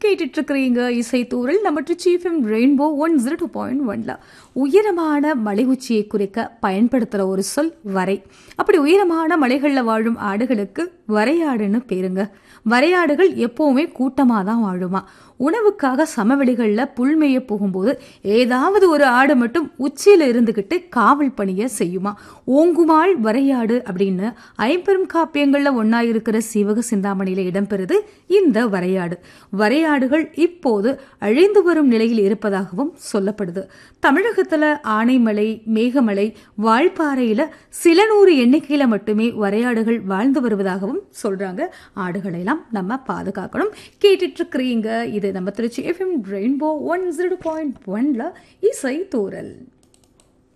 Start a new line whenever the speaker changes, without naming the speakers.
கேட்டுட்டு இருக்கிறீங்க இசை தூரல் நம்ம சீஃப் rainbow one zero two point ஒன்ல உயரமான மலை உச்சியை குறிக்க பயன்படுத்துற ஒரு சொல் வரை அப்படி உயரமான மலைகளில் வாழும் ஆடுகளுக்கு வரையாடுன்னு பேருங்க வரையாடுகள் எப்பவுமே கூட்டமாக தான் வாழுமா உணவுக்காக சமவெளிகளில் புல்மேய போகும்போது ஏதாவது ஒரு ஆடு மட்டும் உச்சியில் இருந்துக்கிட்டு காவல் பணியை செய்யுமா ஓங்குமாள் வரையாடு அப்படின்னு ஐம்பெரும் காப்பியங்களில் ஒன்றா இருக்கிற சீவக சிந்தாமணியில் இடம்பெறுது இந்த வரையாடு வரையாடுகள் இப்போது அழிந்து வரும் நிலையில் இருப்பதாகவும் சொல்லப்படுது தமிழகத்தில் ஆனைமலை மேகமலை வால்பாறையில் சில நூறு எண்ணிக்கையில் மட்டுமே வரையாடுகள் வாழ்ந்து வருவதாகவும் சொல்றாங்க ஆடுகளை எல்லாம் நம்ம பாதுகாக்கணும் கேட்டுட்டு இருக்கிறீங்க இது நம்ம Trichy FM rainbow one zero point ஒன்ல இசை தூரல்